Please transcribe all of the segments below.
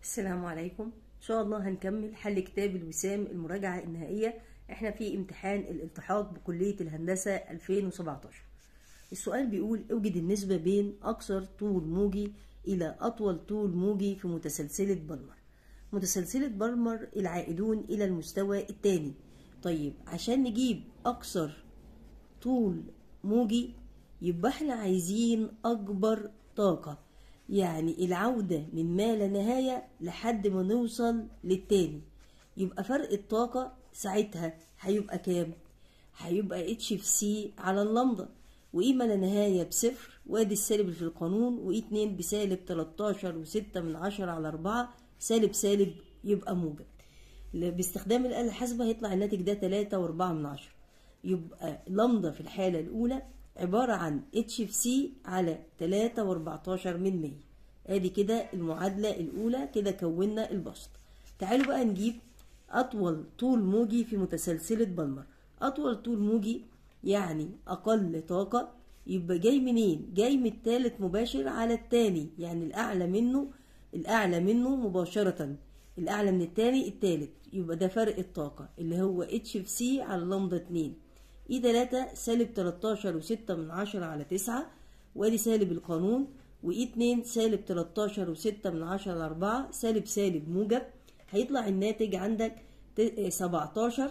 السلام عليكم ان شاء الله هنكمل حل كتاب الوسام المراجعة النهائية احنا في امتحان الالتحاق بكلية الهندسة 2017 السؤال بيقول اوجد النسبة بين اقصر طول موجي الى اطول طول موجي في متسلسلة بالمر متسلسلة بالمر العائدون الى المستوى الثاني طيب عشان نجيب اقصر طول موجي يبقى احنا عايزين اكبر طاقة يعني العودة من ما لا نهاية لحد ما نوصل للتاني يبقى فرق الطاقة ساعتها هيبقى كام؟ هيبقى اتش في سي على اللمضة وايه ما لا نهاية بصفر وادي السالب اللي في القانون وايه اتنين بسالب 13 وستة من عشرة على أربعة سالب سالب يبقى موجب باستخدام الآلة الحاسبة هيطلع الناتج ده تلاتة وأربعة من عشرة يبقى لمضة في الحالة الأولى عبارة عن اتش في سي على تلاتة وأربعتاشر من مية ادي كده المعادلة الأولى كده كونا البسط تعالوا بقى نجيب أطول طول موجي في متسلسلة بالمر أطول طول موجي يعني أقل طاقة يبقى جاي منين؟ جاي من التالت مباشر على التاني يعني الأعلى منه الأعلى منه مباشرة الأعلى من التاني التالت يبقى ده فرق الطاقة اللي هو اتش في سي على لمضة اتنين اي تلاتة سالب تلاتاشر وستة من عشرة على تسعة وادي سالب القانون واي اتنين سالب تلاتاشر وستة من عشرة على أربعة سالب سالب موجب هيطلع الناتج عندك سبعتاشر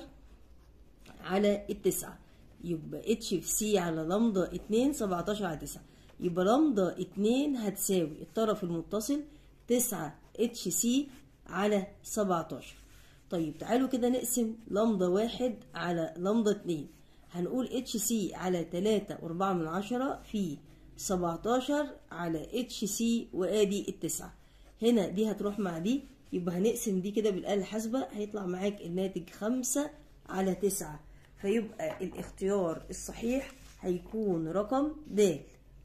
على التسعة يبقى اتش في سي على لمضة اتنين سبعتاشر على تسعة يبقى لمضة اتنين هتساوي الطرف المتصل تسعة اتش سي على سبعتاشر طيب تعالوا كده نقسم لمضة واحد على لمضة اتنين هنقول اتش سي على تلاتة واربعة من عشرة في سبعتاشر على اتش سي وادي التسعة هنا دي هتروح مع دي يبقى هنقسم دي كده بالآلة الحاسبة هيطلع معاك الناتج خمسة على تسعة فيبقى الاختيار الصحيح هيكون رقم د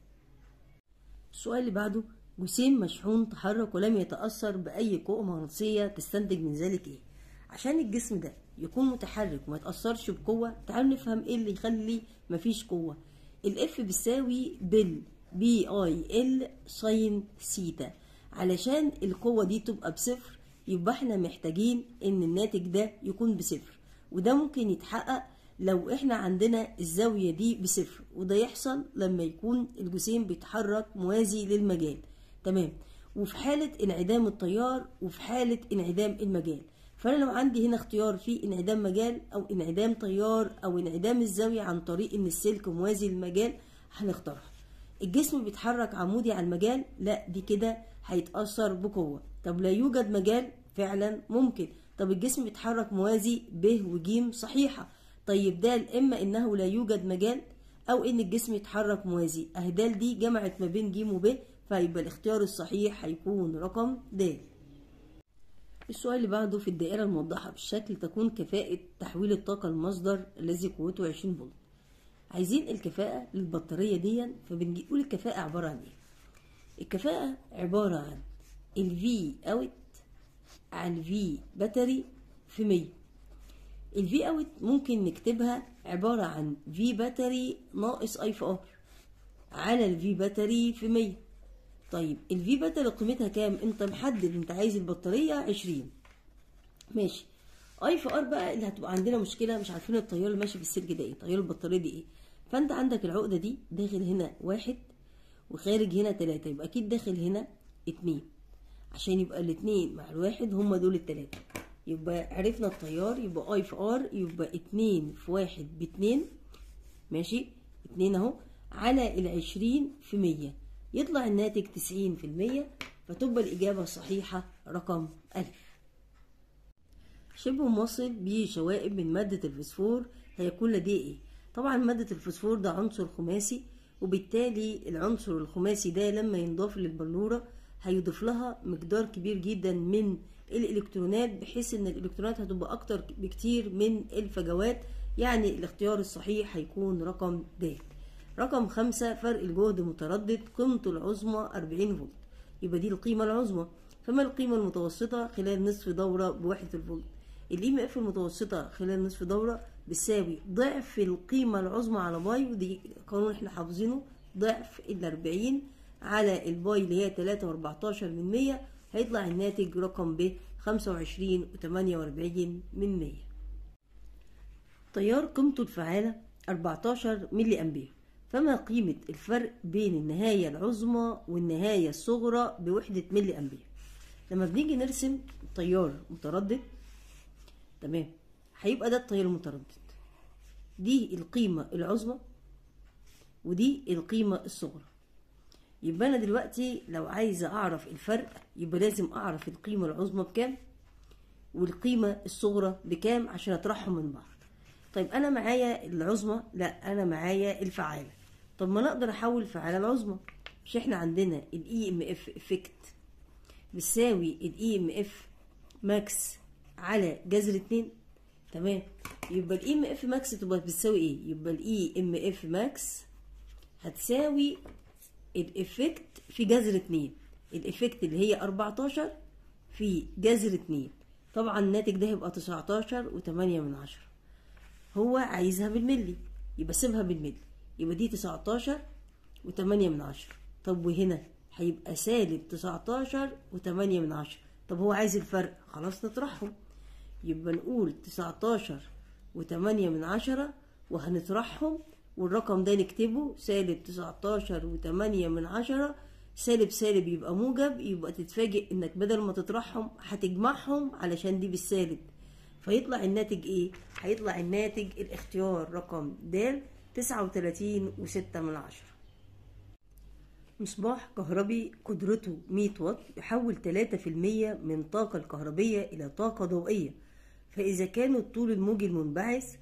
السؤال اللي بعده جسيم مشحون تحرك ولم يتأثر بأي قوة مغناطيسية تستنتج من ذلك ايه عشان الجسم ده يكون متحرك وما يتأثرش بقوة تعالوا نفهم ايه اللي يخلي مفيش قوة الاف بيساوي بال بي اي ال ساين سيتا علشان القوة دي تبقى بصفر يبقى احنا محتاجين ان الناتج ده يكون بصفر وده ممكن يتحقق لو احنا عندنا الزاوية دي بصفر وده يحصل لما يكون الجسيم بيتحرك موازي للمجال تمام وفي حالة انعدام التيار وفي حالة انعدام المجال فانا لو عندي هنا اختيار في انعدام مجال او انعدام تيار او انعدام الزاوية عن طريق ان السلك موازي للمجال هنختارها الجسم بيتحرك عمودي على المجال لا دي كده هيتأثر بقوة طب لا يوجد مجال فعلا ممكن طب الجسم بيتحرك موازي ب وج صحيحة طيب ده اما انه لا يوجد مجال او ان الجسم يتحرك موازي اهدال دي جمعت ما بين ج وب فيبقى الاختيار الصحيح هيكون رقم د السؤال اللي بعده في الدائرة الموضحة بالشكل تكون كفاءة تحويل الطاقة المصدر الذي قوته 20 فولت عايزين الكفاءة للبطارية دي فبنقول الكفاءة عبارة عن ايه الكفاءة عبارة عن ال V اوت على ال V باتري في 100 ال V اوت ممكن نكتبها عبارة عن V باتري ناقص اي في ار على ال V باتري في 100 طيب ال V باتري قيمتها كام انت محدد انت عايز البطارية 20 ماشي اي في ار بقى اللي هتبقى عندنا مشكلة مش عارفين التيار اللي ماشي في السلك ده ايه تيار البطارية دي ايه فانت عندك العقدة دي داخل هنا واحد وخارج هنا تلاتة يبقى اكيد داخل هنا اتنين عشان يبقى الاتنين مع الواحد هما دول التلاتة يبقى عرفنا التيار يبقى اي في ار يبقى اتنين في واحد باتنين ماشي اتنين اهو على العشرين في مية يطلع الناتج تسعين في المية فتبقى الإجابة الصحيحة رقم ألف شبه موصل بشوائب من مادة الفسفور هيكون لديه ايه؟ طبعا مادة الفسفور ده عنصر خماسي وبالتالي العنصر الخماسي ده لما ينضاف للبلورة هيضيف لها مقدار كبير جدا من الالكترونات بحيث ان الالكترونات هتبقى اكتر بكتير من الفجوات يعني الاختيار الصحيح هيكون رقم د رقم خمسة فرق الجهد متردد قيمته العظمى 40 فولت يبقى دي القيمة العظمى فما القيمة المتوسطة خلال نصف دورة بوحدة الفولت الاي ام اف المتوسطة خلال نصف دورة بتساوي ضعف القيمة العظمى على باي ودي قانون احنا حافظينه ضعف ال 40 على الباي اللي هي 3 و14 من 100 هيطلع الناتج رقم ب 25 و48 من 100 تيار قيمته الفعالة 14 ملي أمبير فما قيمة الفرق بين النهاية العظمى والنهاية الصغرى بوحدة ملي أمبير لما بنيجي نرسم تيار متردد تمام هيبقى ده التيار المتردد دي القيمة العظمى ودي القيمة الصغرى يبقى أنا دلوقتي لو عايزة أعرف الفرق يبقى لازم أعرف القيمة العظمى بكام والقيمة الصغرى بكام عشان أطرحهم من بعض طيب أنا معايا العظمى لا أنا معايا الفعالة طب ما أنا أقدر أحول الفعالة العظمى مش إحنا عندنا الإي إم إف إفكت بتساوي الإي إم إف ماكس على جذر اتنين تمام يبقى الاي ام اف ماكس تبقى بتساوي ايه يبقى الاي ام اف ماكس هتساوي الافكت في جذر اتنين الافكت اللي هي 14 في جذر اتنين طبعا الناتج ده هيبقى 19 وتمانية من عشرة هو عايزها بالملي يبقى سيبها بالملي يبقى دي 19 وتمانية من عشرة طب وهنا هيبقى سالب 19 وتمانية من عشرة طب هو عايز الفرق خلاص نطرحهم يبقى نقول 19 وتمانية من عشرة وهنطرحهم والرقم ده نكتبه سالب 19 وتمانية من عشرة سالب سالب يبقى موجب يبقى تتفاجئ انك بدل ما تطرحهم هتجمعهم علشان دي بالسالب فيطلع الناتج ايه؟ هيطلع الناتج الاختيار رقم د 39 وستة من عشرة مصباح كهربي قدرته 100 واط يحول 3% من الطاقة الكهربية إلى طاقة ضوئية فإذا كان الطول الموجي المنبعث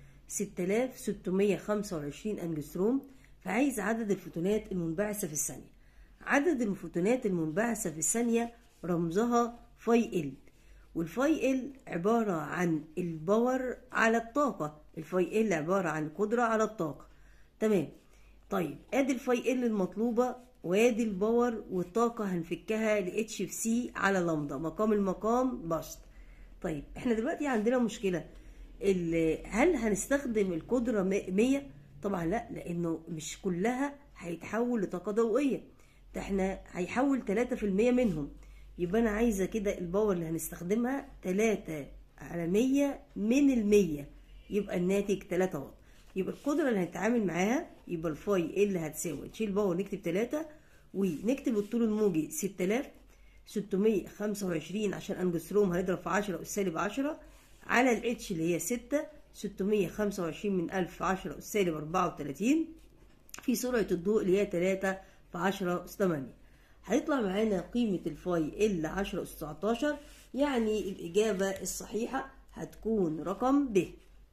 6625 أنجستروم فعايز عدد الفوتونات المنبعثة في الثانية عدد الفوتونات المنبعثة في الثانية رمزها فاي ال والفاي ال عبارة عن الباور على الطاقة الفاي ال عبارة عن القدرة على الطاقة تمام طيب ادي الفاي ال المطلوبة وادي الباور والطاقة هنفكها ل اتش في سي على لمدة مقام المقام بسط طيب احنا دلوقتي عندنا مشكلة هل هنستخدم القدرة 100 طبعا لا لانه مش كلها هيتحول لطاقة ضوئية ده احنا هيحول 3% منهم يبقى انا عايزة كده الباور اللي هنستخدمها 3 على 100 من المية يبقى الناتج 3 واط يبقى القدرة اللي هنتعامل معاها يبقى الفاي اللي هتساوي نشيل باور نكتب 3 ونكتب الطول الموجي 6625 عشان انجستروم هنضرب في 10 أس سالب 10 على الاتش اللي هي 6 625 من 1000 في 10 أس سالب 34 في سرعة الضوء اللي هي 3 في 10 أس 8 هيطلع معانا قيمة الفاي ال 10 أس 19 يعني الإجابة الصحيحة هتكون رقم ب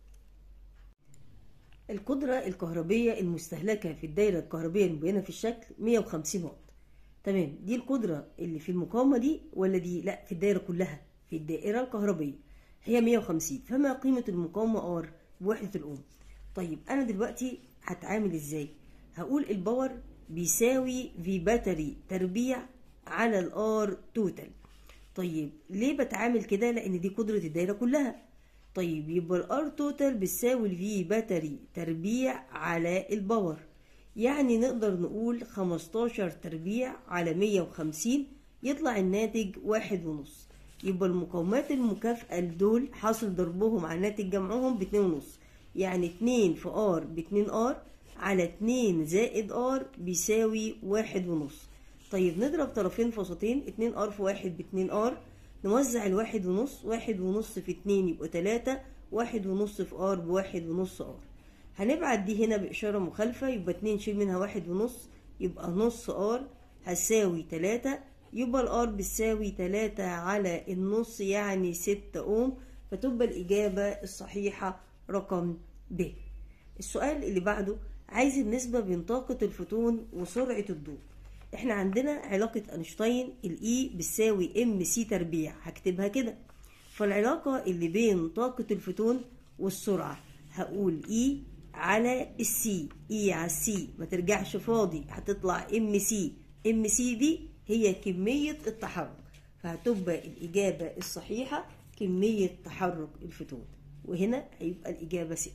القدرة الكهربية المستهلكة في الدايرة الكهربية المبينة في الشكل 150 واط تمام دي القدرة اللي في المقاومة دي ولا دي لا في الدايرة كلها في الدائرة الكهربية هي 150 فما قيمة المقاومة ار بوحدة الأوم طيب أنا دلوقتي هتعامل ازاي هقول الباور بيساوي في باتري تربيع على الار توتال طيب ليه بتعامل كده لان دي قدرة الدايرة كلها طيب يبقى الار توتال بتساوي الفي باتري تربيع على الباور يعني نقدر نقول 15 تربيع على 150 يطلع الناتج واحد ونص يبقى المقاومات المكافئة لدول حاصل ضربهم على ناتج جمعهم باتنين ونص يعني اتنين في ار باتنين ار على اتنين زائد ار بيساوي واحد ونص طيب نضرب طرفين في وسطين اتنين ار في واحد باتنين ار نوزع الواحد ونص واحد ونص في اتنين يبقى تلاتة واحد ونص في ار بواحد ونص ار هنبعت دي هنا بإشارة مخالفة يبقى اتنين شيل منها واحد ونص يبقى نص ار هتساوي تلاتة يبقى الار بتساوي تلاتة على النص يعني ستة اوم فتبقى الإجابة الصحيحة رقم ب السؤال اللي بعده عايز النسبة بين طاقة الفوتون وسرعة الضوء احنا عندنا علاقة اينشتاين الاي بتساوي ام سي تربيع هكتبها كده فالعلاقة اللي بين طاقة الفوتون والسرعة هقول اي على السي اي على السي ما ترجعش فاضي هتطلع ام سي ام سي دي هي كمية التحرك فهتبقى الإجابة الصحيحة كمية تحرك الفوتون وهنا هيبقى الإجابة ستة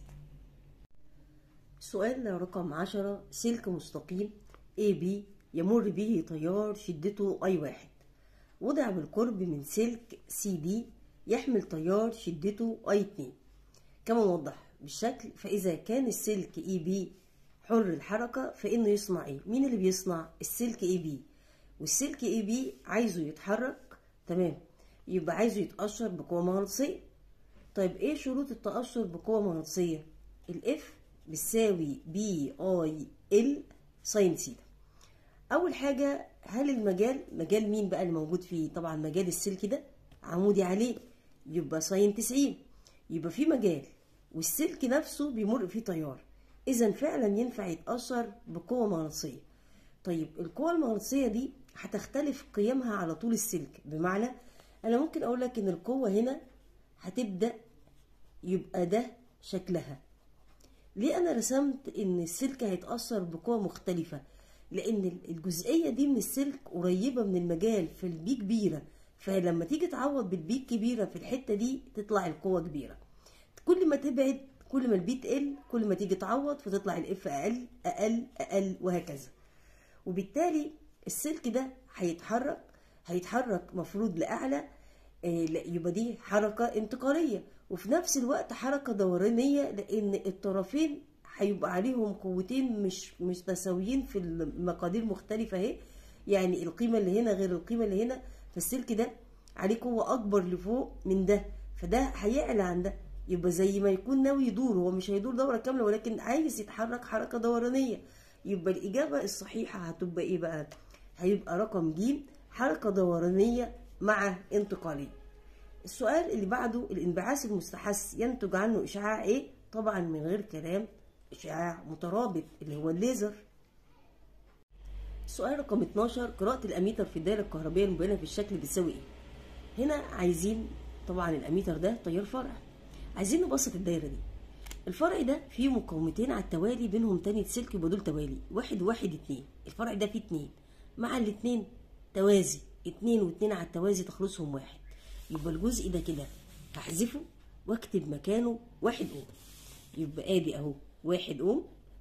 سؤال رقم عشرة سلك مستقيم AB يمر به تيار شدته أي واحد وضع بالقرب من سلك سي دي يحمل تيار شدته اي 2 كما موضح بالشكل فإذا كان السلك اي بي حر الحركة فإنه يصنع ايه؟ مين اللي بيصنع؟ السلك اي بي والسلك اي بي عايزه يتحرك تمام يبقى عايزه يتقشر بقوة مغناطيسية طيب ايه شروط التقشر بقوة مغناطيسية؟ الاف بتساوي بي اي ال ساين سيتا اول حاجة هل المجال مجال مين بقى اللي موجود فيه طبعا مجال السلك ده عمودي عليه يبقى ساين 90 يبقى في مجال والسلك نفسه بيمر فيه تيار اذا فعلا ينفع يتأثر بقوة مغناطيسية طيب القوة المغناطيسية دي هتختلف قيمها على طول السلك بمعنى انا ممكن اقول لك ان القوة هنا هتبدأ يبقى ده شكلها ليه انا رسمت ان السلك هيتأثر بقوة مختلفة لان الجزئية دي من السلك قريبة من المجال في البي كبيرة فلما تيجي تعوض بالبي كبيرة في الحتة دي تطلع القوة كبيرة كل ما تبعد كل ما البي تقل كل ما تيجي تعوض فتطلع الاف اقل اقل اقل وهكذا وبالتالي السلك ده هيتحرك هيتحرك مفروض لاعلى آه، لا، يبقى دي حركة انتقالية وفي نفس الوقت حركة دورانية لأن الطرفين هيبقى عليهم قوتين مش مش متساويين في المقادير مختلفة اهي يعني القيمة اللي هنا غير القيمة اللي هنا فالسلك ده عليه قوة أكبر لفوق من ده فده هيعلى عن ده يبقى زي ما يكون ناوي يدور هو مش هيدور دورة كاملة ولكن عايز يتحرك حركة دورانية يبقى الإجابة الصحيحة هتبقى إيه بقى؟ هيبقى رقم ج حركة دورانية مع انتقالية السؤال اللي بعده الانبعاث المستحث ينتج عنه إشعاع إيه؟ طبعا من غير كلام إشعاع مترابط اللي هو الليزر سؤال رقم 12 قراءة الأميتر في الدائرة الكهربية المبينة في الشكل بتساوي إيه؟ هنا عايزين طبعا الأميتر ده تيار فرع عايزين نبسط الدايرة دي الفرع ده فيه مقاومتين على التوالي بينهم تانية سلك يبقى دول توالي واحد واحد اتنين الفرع ده فيه اتنين مع الاتنين توازي اتنين واتنين على التوازي تخلصهم واحد يبقى الجزء ده كده هحذفه واكتب مكانه واحد اوم يبقى ادي اهو واحد اوم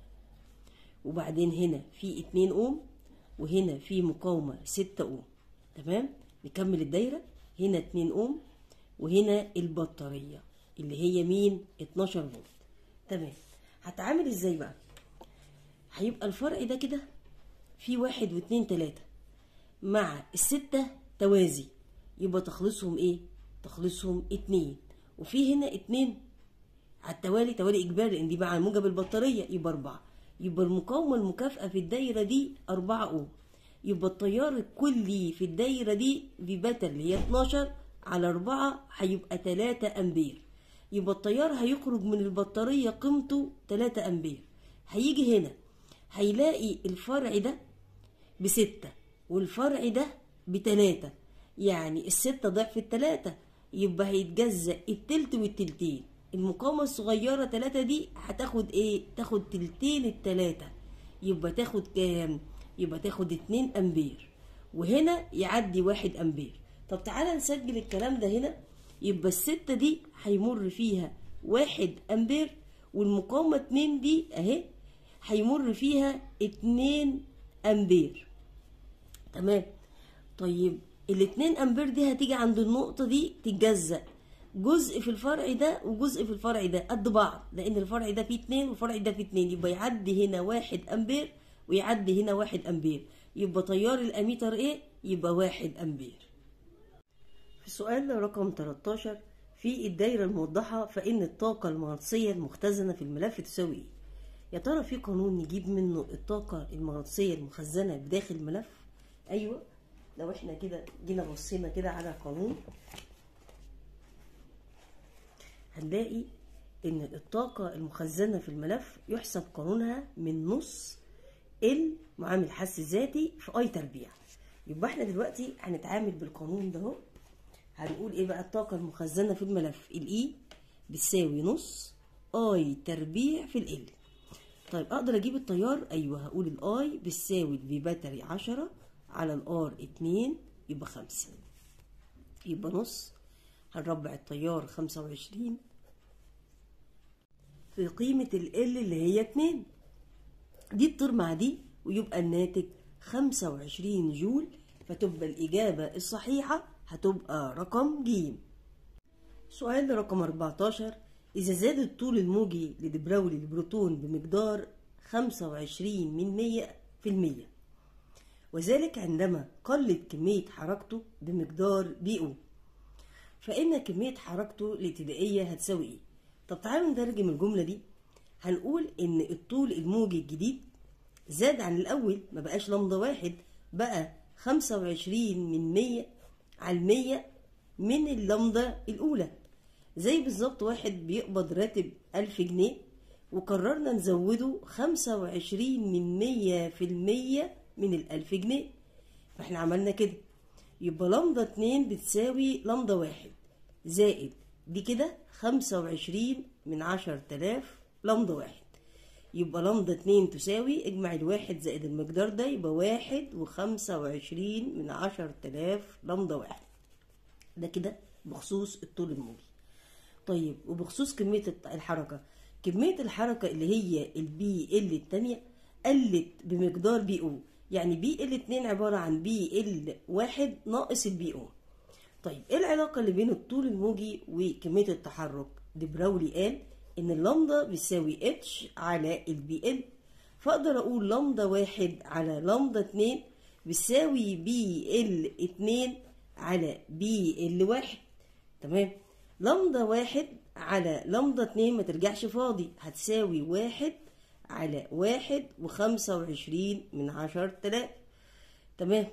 وبعدين هنا في اتنين اوم وهنا في مقاومة ستة اوم تمام نكمل الدايرة هنا اتنين اوم وهنا البطارية اللي هي مين 12 فولت تمام هتعامل ازاي بقى هيبقى الفرع ده كده في واحد واتنين تلاتة مع الستة توازي يبقى تخلصهم ايه تخلصهم اتنين وفي هنا اتنين على التوالي توالي اجباري لان دي بقى على موجب البطاريه يبقى اربعه يبقى المقاومه المكافئه في الدايره دي 4 اوم يبقى التيار الكلي في الدايره دي بباتر اللي هي 12 على 4 هيبقى 3 امبير يبقى التيار هيخرج من البطاريه قيمته 3 امبير هيجي هنا هيلاقي الفرع ده بستة والفرع ده بتلاتة يعني الستة ضعف التلاتة يبقى هيتجزأ التلت والتلتين المقاومة الصغيرة تلاتة دي هتاخد ايه؟ تاخد تلتين التلاتة يبقى تاخد كام؟ يبقى تاخد اتنين امبير وهنا يعدي واحد امبير طب تعالى نسجل الكلام ده هنا يبقى الستة دي هيمر فيها واحد امبير والمقاومة اتنين دي اهي هيمر فيها اتنين امبير تمام طيب الاتنين امبير دي هتيجي عند النقطة دي تتجزأ جزء في الفرع ده وجزء في الفرع ده قد بعض لان الفرع ده فيه اتنين والفرع ده فيه اتنين يبقى يعدي هنا واحد امبير ويعدي هنا واحد امبير يبقى تيار الاميتر ايه يبقى واحد امبير في سؤال رقم 13 في الدايرة الموضحة فإن الطاقة المغناطيسية المختزنة في الملف تساوي إيه؟ يا ترى في قانون نجيب منه الطاقة المغناطيسية المخزنة بداخل الملف؟ أيوه لو احنا كده جينا بصينا كده على قانون هنلاقي ان الطاقة المخزنة في الملف يحسب قانونها من نص ال معامل حس ذاتي في اي تربيع يبقى احنا دلوقتي هنتعامل بالقانون ده اهو هنقول ايه بقى الطاقة المخزنة في الملف الاي بتساوي نص اي تربيع في ال طيب اقدر اجيب التيار ايوه هقول الاي بتساوي الفي باتري 10 على الار 2 يبقى 5 يبقى نص هنربع التيار 25 في قيمة ال اللي هي 2 دي تطير مع دي ويبقى الناتج 25 جول فتبقى الإجابة الصحيحة هتبقى رقم ج سؤال رقم 14 إذا زاد الطول الموجي لدبراولي البروتون بمقدار 25 من 100 في المية وذلك عندما قلت كمية حركته بمقدار بي او فإن كمية حركته الابتدائية هتساوي إيه؟ طب تعالوا نترجم الجملة دي هنقول إن الطول الموجي الجديد زاد عن الأول ما بقاش لمضة واحد بقى 25 من 100 على المية من اللمضة الأولى زي بالظبط واحد بيقبض راتب ألف جنيه وقررنا نزوده خمسة وعشرين من مية في المية من الألف جنيه فاحنا عملنا كده يبقى لمضة اتنين بتساوي لمضة واحد زائد دي كده خمسة وعشرين من عشر تلاف لمضة واحد يبقى لمضة اتنين تساوي اجمع الواحد زائد المقدار ده يبقى واحد وخمسة وعشرين من عشر تلاف لمضة واحد ده كده بخصوص الطول الموجي طيب وبخصوص كمية الحركة كمية الحركة اللي هي البي ال التانية قلت بمقدار بي او يعني بي ال اتنين عبارة عن بي ال واحد ناقص البي او طيب ايه العلاقة اللي بين الطول الموجي وكمية التحرك دبراولي قال ان اللمضة بتساوي اتش على البي ال فاقدر اقول لمضة واحد على لمضة اتنين بتساوي بي ال اتنين على بي ال واحد تمام لمضة واحد على لمضة اتنين ما ترجعش فاضي هتساوي واحد على واحد وخمسة وعشرين من عشر تلاف تمام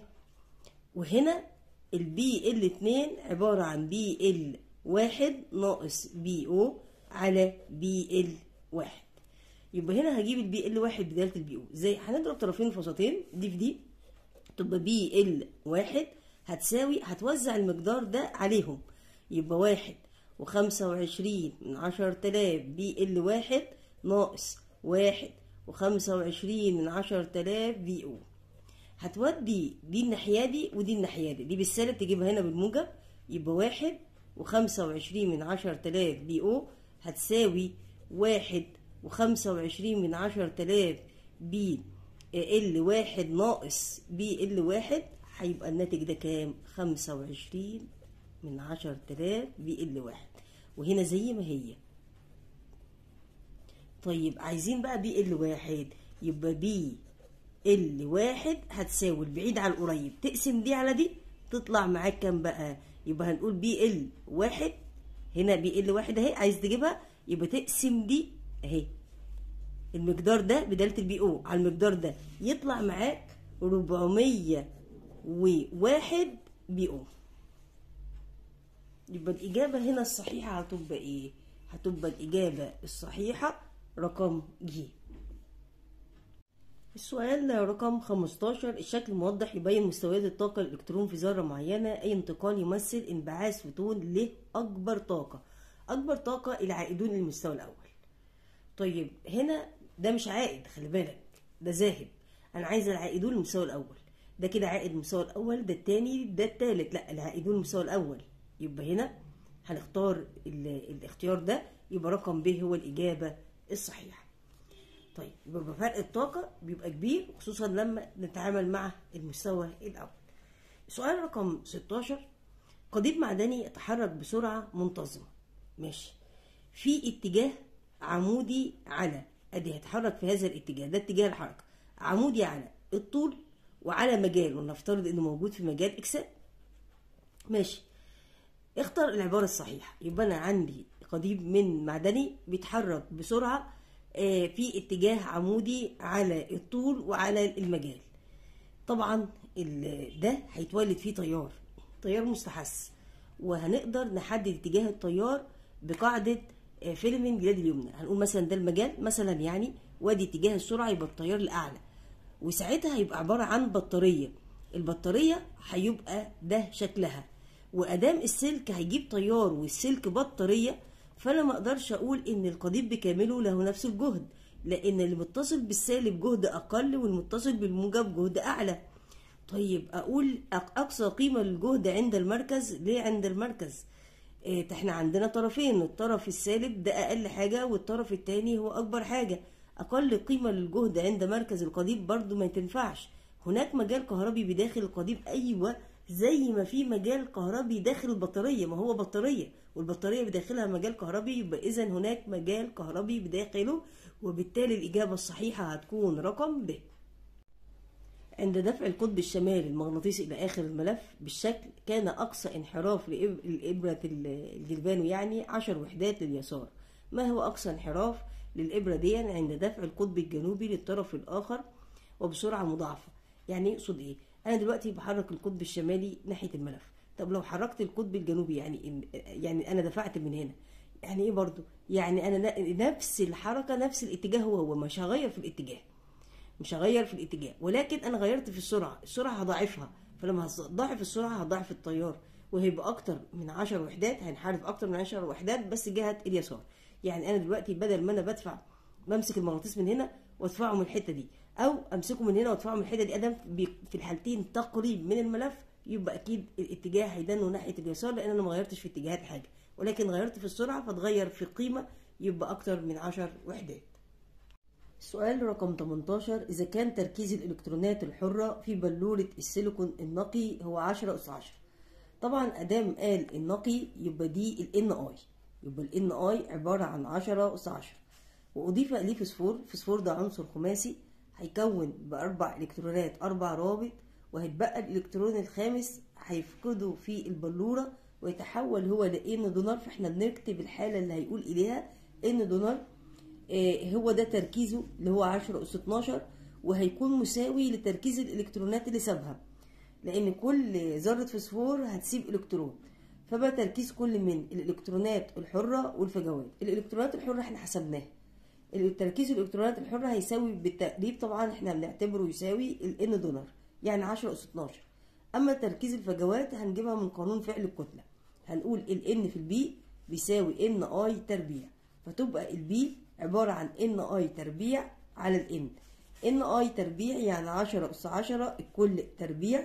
وهنا البي ال اتنين عبارة عن بي ال واحد ناقص بي او على بي ال واحد يبقى هنا هجيب البي ال واحد بدالة البي او ازاي هنضرب طرفين فسطين دي في دي تبقى بي ال واحد هتساوي هتوزع المقدار ده عليهم يبقى واحد وخمسة وعشرين من عشر تلاف بي ال واحد ناقص واحد وخمسة وعشرين من عشر تلاف بي او هتودي دي الناحية دي ودي الناحية دي دي بالسالب تجيبها هنا بالموجب يبقى واحد وخمسة وعشرين من عشر تلاف بي او هتساوي واحد وخمسة وعشرين من عشر تلاف بي ال واحد ناقص بي ال واحد هيبقى الناتج ده كام؟ خمسة وعشرين من عشر تلاف بي ال واحد وهنا زي ما هي طيب عايزين بقى بي ال واحد يبقى بي ال واحد هتساوي البعيد على القريب تقسم دي على دي تطلع معاك كام بقى يبقى هنقول بي ال واحد هنا بي ال واحد اهي عايز تجيبها يبقى تقسم دي اهي المقدار ده بدالة البي او على المقدار ده يطلع معاك 401 بي او يبقى الإجابة هنا الصحيحة هتبقى إيه؟ هتبقى الإجابة الصحيحة رقم ج السؤال رقم 15 الشكل الموضح يبين مستويات الطاقة الإلكترون في ذرة معينة أي انتقال يمثل انبعاث فوتون له أكبر طاقة أكبر طاقة العائدون للمستوى الأول طيب هنا ده مش عائد خلي بالك ده ذاهب أنا عايزة العائدون للمستوى الأول ده كده عائد المستوى الأول ده التاني ده التالت لا العائدون للمستوى الأول يبقى هنا هنختار الاختيار ده يبقى رقم ب هو الإجابة الصحيحة طيب يبقى فرق الطاقة بيبقى كبير خصوصا لما نتعامل مع المستوى الأول سؤال رقم 16 قضيب معدني يتحرك بسرعة منتظمة ماشي في اتجاه عمودي على ادي هيتحرك في هذا الاتجاه ده اتجاه الحركة عمودي على الطول وعلى مجال ونفترض انه موجود في مجال اكسات ماشي اختر العبارة الصحيحة يبقى أنا عندي قضيب من معدني بيتحرك بسرعة في اتجاه عمودي على الطول وعلى المجال طبعا ده هيتولد فيه تيار تيار مستحث وهنقدر نحدد اتجاه التيار بقاعدة فيلمين بلاد اليمنى هنقول مثلا ده المجال مثلا يعني وادي اتجاه السرعة يبقى التيار الأعلى وساعتها هيبقى عبارة عن بطارية البطارية هيبقى ده شكلها وادام السلك هيجيب تيار والسلك بطاريه فانا ما اقدرش اقول ان القضيب بكامله له نفس الجهد لان اللي متصل بالسالب جهد اقل والمتصل بالموجب جهد اعلى طيب اقول اقصى قيمه للجهد عند المركز ليه عند المركز إيه احنا عندنا طرفين الطرف السالب ده اقل حاجه والطرف التاني هو اكبر حاجه اقل قيمه للجهد عند مركز القضيب برضو ما تنفعش هناك مجال كهربي بداخل القضيب ايوه زي ما في مجال كهربي داخل البطاريه ما هو بطاريه والبطاريه بداخلها مجال كهربي يبقى اذا هناك مجال كهربي بداخله وبالتالي الاجابه الصحيحه هتكون رقم ب عند دفع القطب الشمالي المغناطيسي إلى آخر الملف بالشكل كان أقصى انحراف لإبرة الجلبانو يعني 10 وحدات لليسار ما هو أقصى انحراف للإبرة دي عند دفع القطب الجنوبي للطرف الآخر وبسرعة مضاعفة يعني يقصد إيه؟ أنا دلوقتي بحرك القطب الشمالي ناحية الملف طب لو حركت القطب الجنوبي يعني يعني أنا دفعت من هنا يعني إيه برضو؟ يعني أنا نفس الحركة نفس الاتجاه هو هو مش هغير في الاتجاه مش هغير في الاتجاه ولكن انا غيرت في السرعه السرعه هضاعفها فلما هضاعف السرعه هضاعف التيار وهيبقى اكتر من 10 وحدات هينحرف اكتر من 10 وحدات بس جهه اليسار يعني انا دلوقتي بدل ما انا بدفع بمسك المغناطيس من هنا وادفعه من الحته دي او امسكه من هنا وادفعه من الحته دي ادم في الحالتين تقريب من الملف يبقى اكيد الاتجاه هيدنه ناحيه اليسار لان انا ما غيرتش في اتجاهات حاجه ولكن غيرت في السرعه فتغير في القيمه يبقى اكتر من 10 وحدات سؤال رقم 18 إذا كان تركيز الإلكترونات الحرة في بلورة السيليكون النقي هو 10 أس 10 طبعا أدام قال النقي يبقى دي ال NI يبقى ال NI عبارة عن 10 أس 10 وأضيف إليه فسفور فسفور ده عنصر خماسي هيكون بأربع إلكترونات أربع روابط وهيتبقى الإلكترون الخامس هيفقده في البلورة ويتحول هو لإن دونر فإحنا بنكتب الحالة اللي هيقول إليها إن دونر هو ده تركيزه اللي هو 10 أس 12 وهيكون مساوي لتركيز الإلكترونات اللي سابها لأن كل ذرة فسفور هتسيب إلكترون فبقى تركيز كل من الإلكترونات الحرة والفجوات الإلكترونات الحرة احنا حسبناها تركيز الإلكترونات الحرة هيساوي بالتقريب طبعا احنا بنعتبره يساوي ال N دولار يعني 10 أس 12 أما تركيز الفجوات هنجيبها من قانون فعل الكتلة هنقول ال N في البي بيساوي N I تربيع فتبقى البي عبارة عن ان اي تربيع على الان ان اي تربيع يعني 10 اس 10 الكل تربيع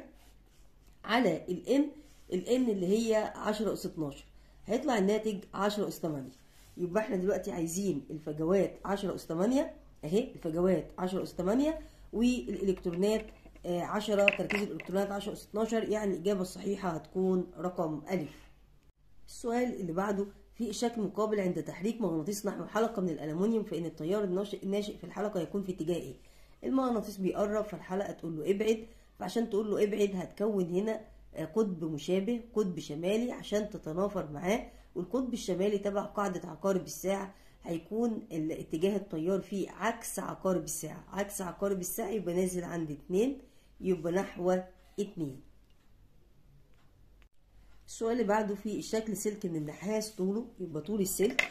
على الان الان اللي هي 10 اس 12 هيطلع الناتج 10 اس 8 يبقى احنا دلوقتي عايزين الفجوات 10 اس 8 اهي الفجوات 10 اس 8 والالكترونات 10 تركيز الالكترونات 10 اس 12 يعني الاجابه الصحيحه هتكون رقم الف السؤال اللي بعده في إشاك مقابل عند تحريك مغناطيس نحو حلقة من الألمنيوم فإن التيار الناشئ في الحلقة يكون في اتجاه إيه؟ المغناطيس بيقرب فالحلقة تقول له ابعد فعشان تقول له ابعد هتكون هنا قطب مشابه قطب شمالي عشان تتنافر معاه والقطب الشمالي تبع قاعدة عقارب الساعة هيكون اتجاه التيار فيه عكس عقارب الساعة عكس عقارب الساعة يبقى نازل عند اتنين يبقى نحو اتنين السؤال اللي بعده في الشكل سلك من النحاس طوله يبقى طول السلك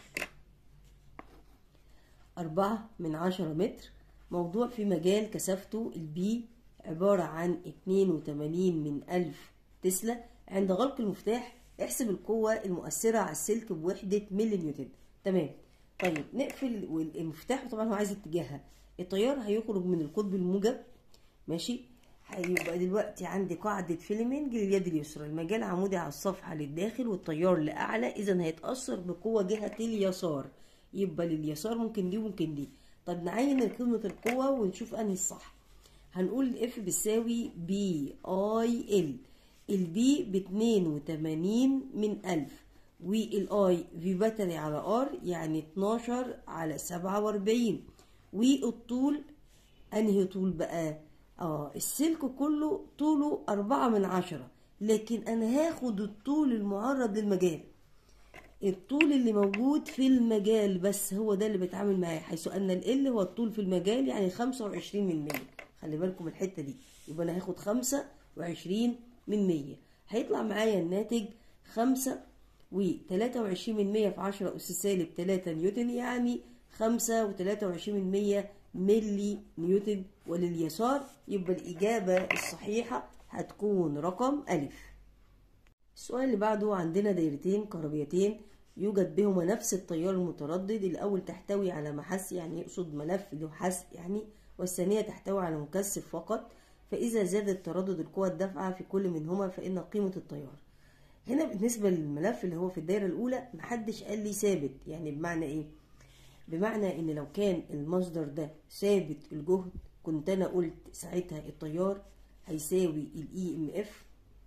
أربعة من عشرة متر موضوع في مجال كثافته البي عبارة عن اتنين وتمانين من ألف تسلا عند غلق المفتاح احسب القوة المؤثرة على السلك بوحدة ملي نيوتن تمام طيب نقفل المفتاح طبعا هو عايز اتجاهها التيار هيخرج من القطب الموجب ماشي هيبقى دلوقتي عندي قاعدة فيلمينج لليد اليسرى المجال عمودي على الصفحة للداخل والتيار لأعلى إذا هيتأثر بقوة جهة اليسار يبقى لليسار ممكن دي وممكن دي طب نعين قيمة القوة ونشوف أنهي الصح هنقول الاف بتساوي بي اي ال البي باتنين وتمانين من ألف والاي في باتري على ار يعني اتناشر على سبعة واربعين والطول انهي طول بقى اه السلك كله طوله أربعة من عشرة لكن أنا هاخد الطول المعرض للمجال الطول اللي موجود في المجال بس هو ده اللي بيتعامل معاه حيث أن ال هو الطول في المجال يعني خمسة وعشرين من مية خلي بالكم الحتة دي يبقى أنا هاخد خمسة وعشرين من مية هيطلع معايا الناتج خمسة وتلاتة وعشرين من مية في عشرة أس سالب تلاتة نيوتن يعني خمسة وتلاتة وعشرين من مية ملي نيوتن ولليسار يبقى الإجابة الصحيحة هتكون رقم ألف السؤال اللي بعده عندنا دايرتين كهربيتين يوجد بهما نفس التيار المتردد الأول تحتوي على محس يعني يقصد ملف له حس يعني والثانية تحتوي على مكثف فقط فإذا زادت تردد القوى الدافعة في كل منهما فإن قيمة التيار هنا بالنسبة للملف اللي هو في الدايرة الأولى محدش قال لي ثابت يعني بمعنى إيه؟ بمعنى ان لو كان المصدر ده ثابت الجهد كنت انا قلت ساعتها التيار هيساوي الاي ام اف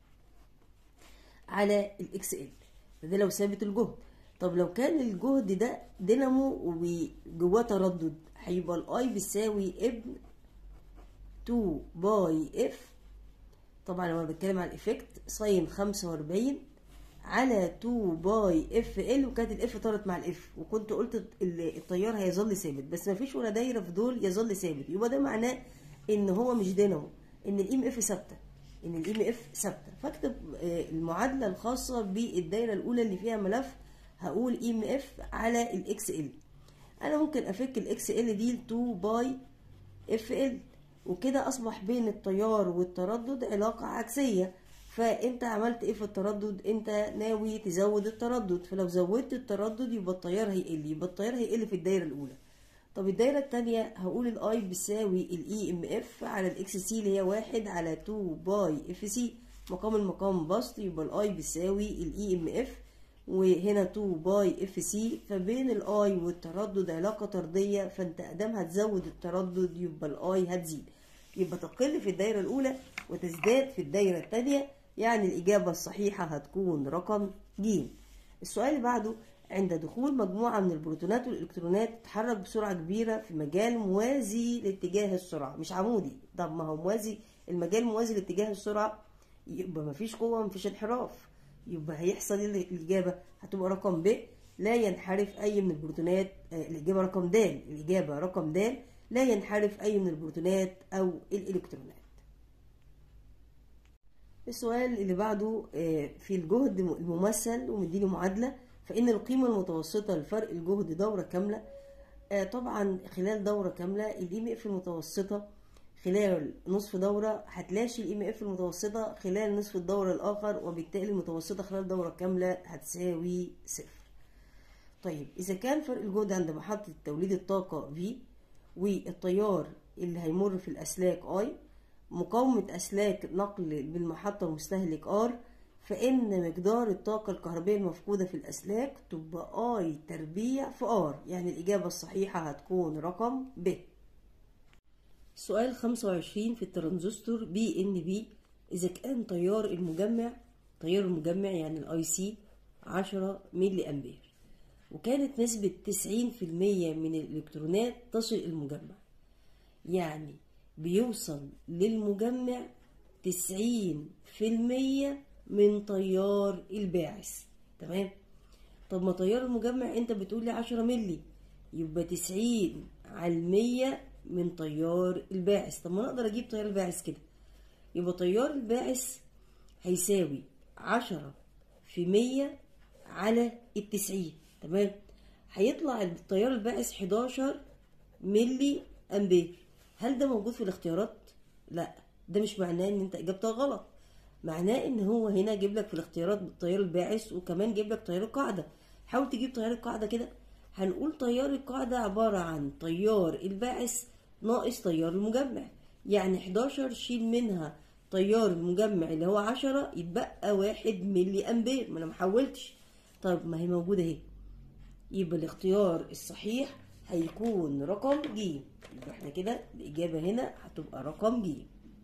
على الاكس ال ده لو ثابت الجهد طب لو كان الجهد ده دينامو وجواه تردد هيبقى الاي بتساوي ابن 2 باي اف طبعا لما بتكلم على الايفكت ساين 45 على 2 باي اف ال وكانت الاف طارت مع الاف وكنت قلت التيار هيظل ثابت بس ما فيش ولا دايره في دول يظل ثابت يبقى ده معناه ان هو مش دينامو ان الام اف ثابته ان الام اف ثابته فاكتب المعادله الخاصه بالدايره الاولى اللي فيها ملف هقول ام اف على الاكس ال انا ممكن افك الاكس ال دي ل 2 باي اف ال وكده اصبح بين التيار والتردد علاقه عكسيه فانت عملت ايه في التردد انت ناوي تزود التردد فلو زودت التردد يبقى التيار هيقل يبقى التيار هيقل في الدايره الاولى طب الدايره الثانيه هقول الاي بيساوي الاي ام اف على الاكس سي اللي هي واحد على 2 باي اف سي مقام المقام بسط يبقى الاي بيساوي الاي ام اف وهنا 2 باي اف سي فبين الاي والتردد علاقه طرديه فانت ادام هتزود التردد يبقى الاي هتزيد يبقى تقل في الدايره الاولى وتزداد في الدايره الثانيه يعني الاجابه الصحيحه هتكون رقم ج السؤال اللي بعده عند دخول مجموعة من البروتونات والإلكترونات تتحرك بسرعة كبيرة في مجال موازي لاتجاه السرعة مش عمودي طب ما هو موازي المجال موازي لاتجاه السرعة يبقى مفيش قوة مفيش انحراف يبقى هيحصل ايه الإجابة هتبقى رقم ب لا ينحرف أي من البروتونات آه الإجابة رقم د الإجابة رقم د لا ينحرف أي من البروتونات أو الإلكترونات السؤال اللي بعده آه في الجهد الممثل ومديني معادلة فإن القيمة المتوسطة لفرق الجهد دورة كاملة آه طبعا خلال دورة كاملة الإي ام اف المتوسطة خلال نصف دورة هتلاشي الإي ام اف المتوسطة خلال نصف الدورة الآخر وبالتالي المتوسطة خلال دورة كاملة هتساوي صفر. طيب إذا كان فرق الجهد عند محطة توليد الطاقة V والتيار اللي هيمر في الأسلاك I مقاومة أسلاك نقل بالمحطة المستهلك R فإن مقدار الطاقة الكهربية المفقودة في الأسلاك تبقى اي تربيع في ار يعني الإجابة الصحيحة هتكون رقم ب سؤال 25 في الترانزستور بي ان بي إذا كان تيار المجمع تيار المجمع يعني الاي سي 10 ملي أمبير وكانت نسبة 90% من الإلكترونات تصل المجمع يعني بيوصل للمجمع 90% من تيار الباعث تمام طب ما تيار المجمع انت بتقول لي 10 ملي يبقى 90 على المية من تيار الباعث طب ما انا اقدر اجيب تيار الباعث كده يبقى تيار الباعث هيساوي 10 في 100 على التسعين تمام هيطلع التيار الباعث 11 ملي امبير هل ده موجود في الاختيارات لا ده مش معناه ان انت اجابتك غلط معناه ان هو هنا جيب لك في الاختيارات التيار الباعث وكمان جيب لك تيار القاعده حاول تجيب تيار القاعده كده هنقول تيار القاعده عباره عن تيار الباعث ناقص تيار المجمع يعني 11 شيل منها تيار المجمع اللي هو 10 يتبقى واحد ملي امبير ما انا محولتش طيب ما هي موجوده اهي يبقى الاختيار الصحيح هيكون رقم ج يبقى احنا كده الاجابه هنا هتبقى رقم ج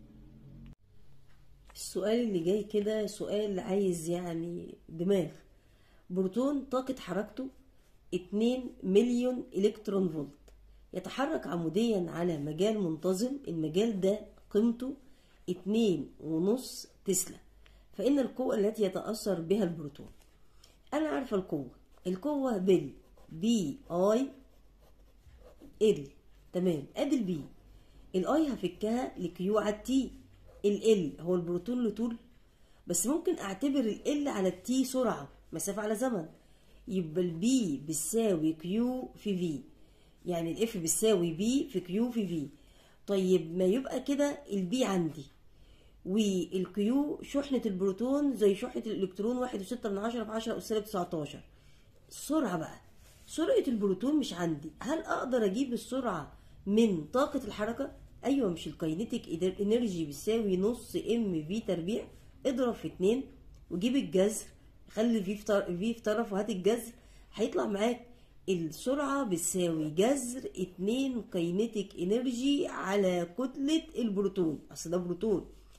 السؤال اللي جاي كده سؤال عايز يعني دماغ بروتون طاقة حركته 2 مليون إلكترون فولت يتحرك عموديا على مجال منتظم المجال ده قيمته 2.5 تسلا فإن القوة التي يتأثر بها البروتون أنا عارفة القوة القوة بال بي اي ال تمام ادي البي الاي هفكها لكيو على التي ال هو البروتون له طول بس ممكن اعتبر ال على التي سرعة مسافة على زمن يبقى البي بتساوي كيو في في يعني الاف بتساوي بي في كيو في في طيب ما يبقى كده البي عندي والكيو شحنة البروتون زي شحنة الإلكترون واحد وستة من عشرة في عشرة أس سالب تسعتاشر السرعة بقى سرعة البروتون مش عندي هل أقدر أجيب السرعة من طاقة الحركة؟ أيوة مش الكاينيتيك انرجي بيساوي نص ام في تربيع اضرب في اتنين وجيب الجذر خلي في في في طرف وهات الجذر هيطلع معاك السرعة بتساوي جذر اتنين كاينيتيك انرجي على كتلة البروتون اصل ده بروتون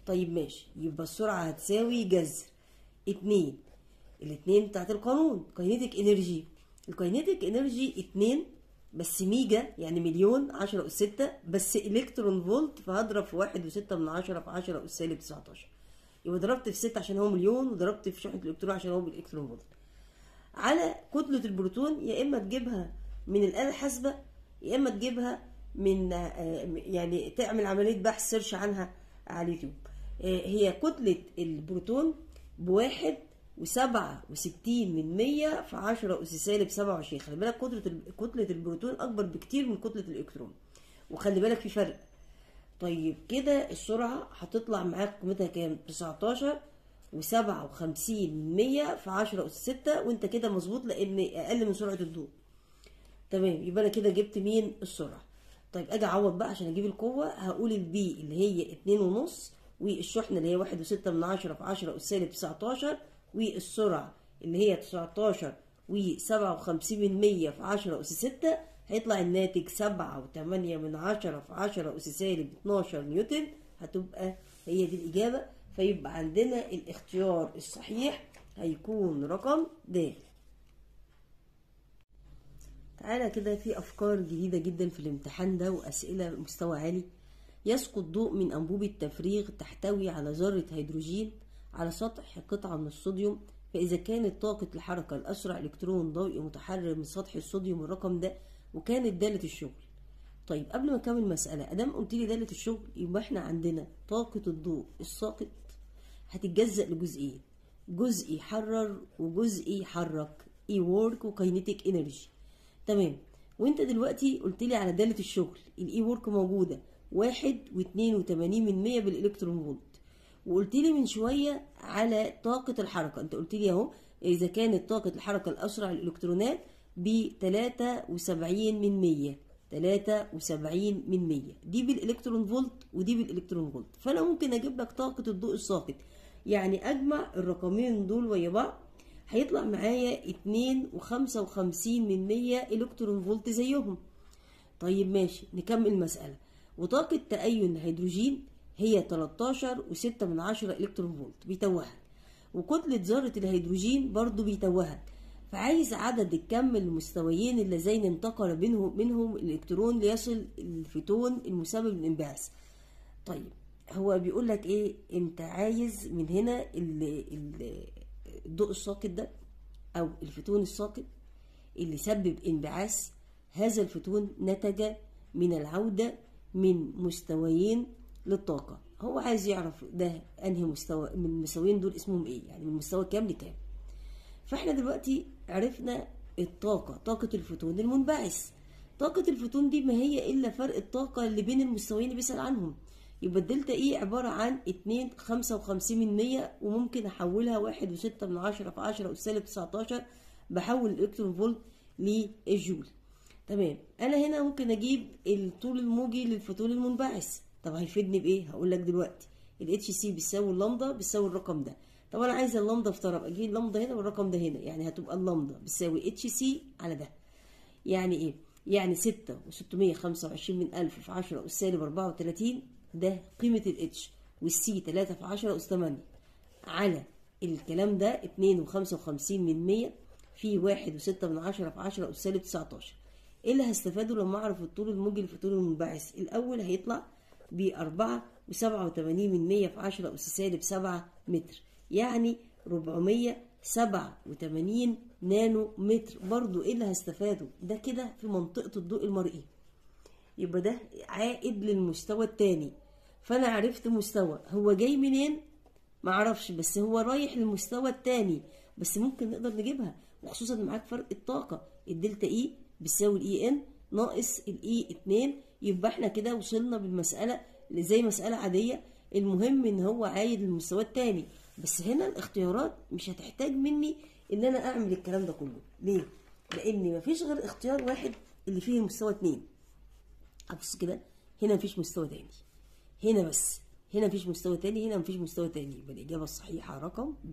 طيب ماشي يبقى السرعة هتساوي جذر اتنين الاتنين بتاعت القانون كاينيتيك انرجي الكاينيتيك انرجي اتنين بس ميجا يعني مليون عشرة أس ستة بس إلكترون فولت فهضرب في واحد وستة من عشرة في عشرة أس سالب تسعتاشر يبقى ضربت في ستة عشان هو مليون وضربت في شحنة الإلكترون عشان هو بالإلكترون فولت على كتلة البروتون يا إما تجيبها من الآلة الحاسبة يا إما تجيبها من يعني تعمل عملية بحث سيرش عنها على اليوتيوب هي كتلة البروتون بواحد وسبعة وستين من مية في عشرة أس سالب سبعة وعشرين خلي بالك كتلة كتلة البروتون أكبر بكتير من كتلة الإلكترون وخلي بالك في فرق طيب كده السرعة هتطلع معاك قيمتها كام؟ تسعتاشر وسبعة وخمسين من مية في عشرة أس ستة وأنت كده مظبوط لأن أقل من سرعة الضوء تمام يبقى أنا كده جبت مين؟ السرعة طيب أجي أعوض بقى عشان أجيب القوة هقول البي اللي هي اتنين ونص والشحنة اللي هي واحد وستة من عشرة في عشرة أس سالب تسعتاشر والسرعة اللي هي 19 وسبعة وخمسين من مية في عشرة أس ستة هيطلع الناتج سبعة وتمانية من عشرة في عشرة أس سالب اتناشر نيوتن هتبقى هي دي الإجابة فيبقى عندنا الاختيار الصحيح هيكون رقم د تعالى كده في أفكار جديدة جدا في الامتحان ده وأسئلة مستوى عالي يسقط ضوء من أنبوبة تفريغ تحتوي على ذرة هيدروجين على سطح قطعة من الصوديوم فإذا كانت طاقة الحركة الأسرع إلكترون ضوئي متحرر من سطح الصوديوم الرقم ده وكانت دالة الشغل طيب قبل ما أكمل المسألة أدام قلت لي دالة الشغل يبقى إحنا عندنا طاقة الضوء الساقط هتتجزأ لجزئين جزء يحرر وجزء يحرك اي وورك وكاينيتيك انرجي تمام وانت دلوقتي قلت لي على دالة الشغل الاي وورك موجودة واحد واتنين وتمانين من مية بالإلكترون فولت وقلت لي من شويه على طاقه الحركه انت قلت لي اهو اذا كانت طاقه الحركه الاسرع للالكترونات ب 73 من 100 73 من 100 دي بالالكترون فولت ودي بالالكترون فولت فانا ممكن اجيب لك طاقه الضوء الساقط يعني اجمع الرقمين دول ويا بعض هيطلع معايا 2 و55 من 100 الكترون فولت زيهم طيب ماشي نكمل المساله وطاقه تأين الهيدروجين هي 13 و6 من عشرة إلكترون فولت بيتوهك وكتلة ذرة الهيدروجين برضو بيتوهك فعايز عدد الكم المستويين اللذين انتقل بينهم منهم الإلكترون ليصل الفوتون المسبب للانبعاث طيب هو بيقول لك ايه انت عايز من هنا الضوء الساقط ده او الفوتون الساقط اللي سبب انبعاث هذا الفوتون نتج من العودة من مستويين للطاقة هو عايز يعرف ده انهي مستوى من المستويين دول اسمهم ايه يعني من مستوى كام لكام فاحنا دلوقتي عرفنا الطاقة طاقة الفوتون المنبعث طاقة الفوتون دي ما هي إلا فرق الطاقة اللي بين المستويين اللي بيسأل عنهم يبقى الدلتا إي عبارة عن اتنين خمسة وخمسين من مية وممكن أحولها واحد وستة من عشرة في عشرة أس سالب تسعتاشر بحول الإلكترون فولت للجول تمام أنا هنا ممكن أجيب الطول الموجي للفوتون المنبعث طب هيفيدني بايه هقول لك دلوقتي الاتش سي بيساوي اللامدا بيساوي الرقم ده طب انا عايزه اللامدا في طرف اجيب اللامدا هنا والرقم ده هنا يعني هتبقى اللامدا بتساوي اتش سي على ده يعني ايه يعني ستة وستمية خمسة وعشرين من ألف في عشرة أس سالب أربعة وتلاتين ده قيمة الاتش والسي تلاتة في عشرة أس تمانية على الكلام ده اتنين وخمسة وخمسين من مية في واحد وستة من عشرة في عشرة أس سالب تسعتاشر ايه اللي هستفاده لما اعرف الطول الموجي للفوتون المنبعث الاول هيطلع بأربعة وسبعة وتمانين من مية في عشرة أس سالب سبعة متر يعني ربعمية سبعة وتمانين نانو متر برضو ايه اللي هستفاده ده كده في منطقة الضوء المرئي يبقى ده عائد للمستوى التاني فانا عرفت مستوى هو جاي منين معرفش بس هو رايح للمستوى التاني بس ممكن نقدر نجيبها وخصوصا معاك فرق الطاقة الدلتا اي بيساوي الاي ان ناقص الاي 2 يبقى احنا كده وصلنا بالمسألة زي مسألة عادية المهم ان هو عايد للمستوى التاني بس هنا الاختيارات مش هتحتاج مني ان انا اعمل الكلام ده كله ليه لان مفيش غير اختيار واحد اللي فيه المستوى اتنين ابص كده هنا مفيش مستوى تاني هنا بس هنا مفيش مستوى تاني هنا مفيش مستوى تاني يبقى الاجابه الصحيحه رقم ب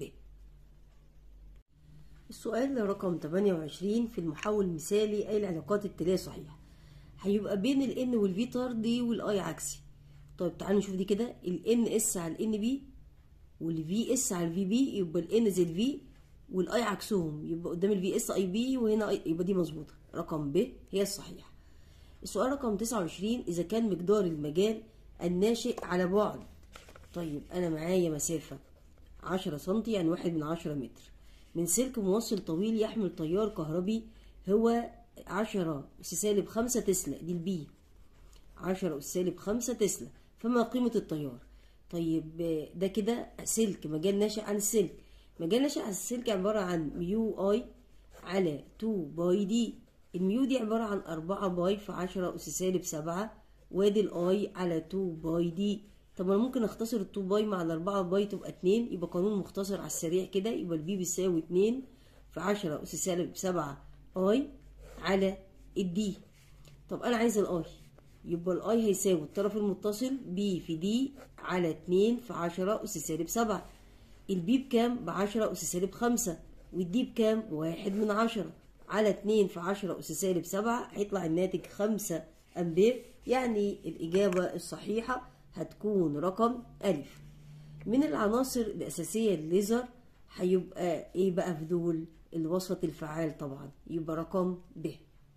السؤال رقم 28 في المحول المثالي اي العلاقات التاليه صحيحه هيبقى بين ال N والفي طردي والاي عكسي طيب تعالوا نشوف دي كده ال ان اس على الان بي والفي اس على الفي بي يبقى الان زي الفي والاي عكسهم يبقى قدام الفي اس اي بي وهنا I يبقى دي مظبوطه رقم ب هي الصحيحه السؤال رقم 29 اذا كان مقدار المجال الناشئ على بعد طيب انا معايا مسافه 10 سم يعني واحد من 10 متر من سلك موصل طويل يحمل تيار كهربي هو 10 أس سالب 5 تسلا دي البي 10 أس سالب 5 تسلا فما قيمة التيار؟ طيب ده كده سلك مجال ناشئ عن السلك مجال ناشئ عن السلك عبارة عن ميو اي على 2 باي دي الميو دي عبارة عن 4 باي في 10 أس سالب 7 وادي الاي على 2 باي دي طب انا ممكن اختصر ال 2 باي مع ال 4 باي تبقى 2 يبقى قانون مختصر على السريع كده يبقى البي بيساوي 2 في 10 أس سالب 7 اي على الدي طب انا عايز الاي يبقى الاي هيساوي الطرف المتصل بي في دي على 2 في 10 أس سالب 7 البي بكام ب 10 أس سالب 5 والدي بكام بواحد من 10 على 2 في 10 أس سالب 7 هيطلع الناتج 5 أمبير يعني الإجابة الصحيحة هتكون رقم ألف من العناصر الأساسية للليزر هيبقى إيه بقى في دول الوسط الفعال طبعا يبقى رقم ب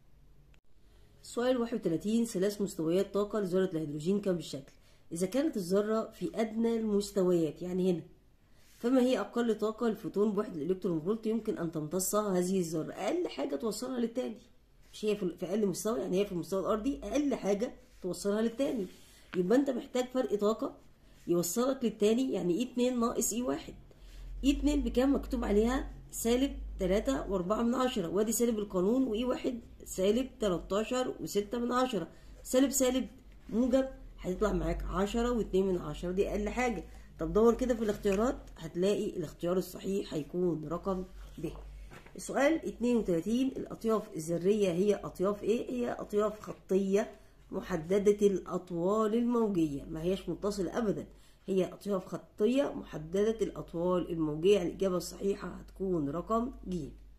سؤال 31 ثلاث مستويات طاقة لذرة الهيدروجين كم بالشكل إذا كانت الذرة في أدنى المستويات يعني هنا فما هي أقل طاقة الفوتون بوحدة الإلكترون فولت يمكن أن تمتصها هذه الذرة أقل حاجة توصلها للتاني مش هي في أقل مستوى يعني هي في المستوى الأرضي أقل حاجة توصلها للتاني يبقى أنت محتاج فرق طاقة يوصلك للتاني يعني إي 2 ناقص إي 1 إي 2 بكام مكتوب عليها سالب 3 و4 من عشرة وادي سالب القانون وإي 1 سالب 13 و6 من عشرة سالب سالب موجب هتطلع معاك 10 و2 من عشرة دي أقل حاجة طب دور كده في الاختيارات هتلاقي الاختيار الصحيح هيكون رقم ب السؤال 32 الأطياف الذرية هي أطياف إيه؟ هي أطياف خطية محددة الأطوال الموجية ما هيش متصلة أبدا هي أطياف خطية محددة الأطوال الموجية يعني الإجابة الصحيحة هتكون رقم ج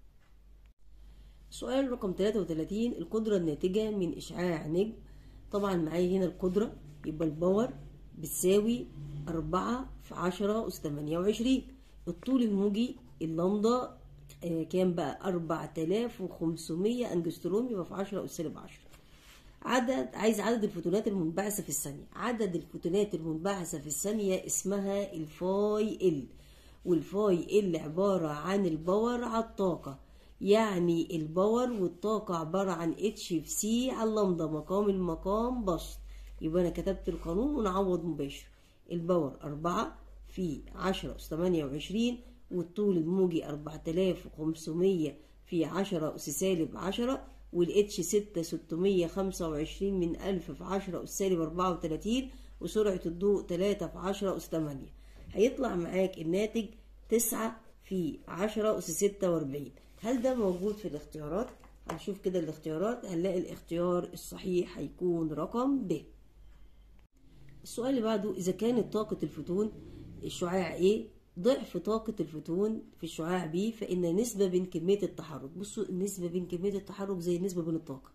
سؤال رقم 33 القدرة الناتجة من إشعاع نجم طبعا معايا هنا القدرة يبقى الباور بتساوي أربعة في عشرة أس تمانية وعشرين الطول الموجي اللمضة آه كام بقى أربعة آلاف وخمسمية أنجستروم يبقى في عشرة أس سالب عشرة عدد عايز عدد الفوتونات المنبعثة في الثانية عدد الفوتونات المنبعثة في الثانية اسمها الفاي ال والفاي ال عبارة عن الباور على الطاقة يعني الباور والطاقة عبارة عن اتش في سي على اللمضة مقام المقام بسط يبقى أنا كتبت القانون ونعوض مباشر الباور أربعة في عشرة أس تمانية وعشرين والطول الموجي أربعة آلاف وخمسمية في عشرة أس سالب عشرة والاتش ستة ستمية خمسة وعشرين من ألف في عشرة أس سالب أربعة وتلاتين وسرعة الضوء تلاتة في عشرة أس تمانية هيطلع معاك الناتج تسعة في عشرة أس ستة وأربعين هل ده موجود في الاختيارات؟ هنشوف كده الاختيارات هنلاقي الاختيار الصحيح هيكون رقم ب السؤال اللي بعده إذا كانت طاقة الفوتون الشعاع A ضعف طاقة الفوتون في الشعاع B فإن النسبة بين كمية التحرك بصوا النسبة بين كمية التحرك زي النسبة بين الطاقة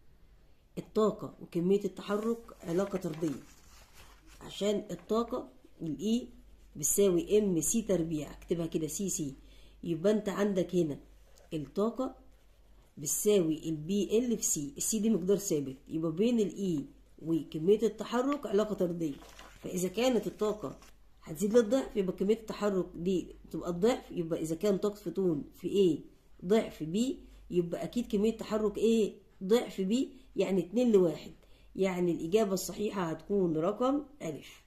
الطاقة وكمية التحرك علاقة طردية عشان الطاقة الإي بتساوي ام سي تربيع اكتبها كده سي سي يبقى انت عندك هنا الطاقة بتساوي البي ال في سي السي دي مقدار ثابت يبقى بين الاي وكمية التحرك علاقة طردية فإذا كانت الطاقة هتزيد للضعف يبقى كمية التحرك دي تبقى الضعف يبقى إذا كان طاقة فوتون في A ضعف B يبقى أكيد كمية تحرك A ضعف B يعني اتنين لواحد يعني الإجابة الصحيحة هتكون رقم ألف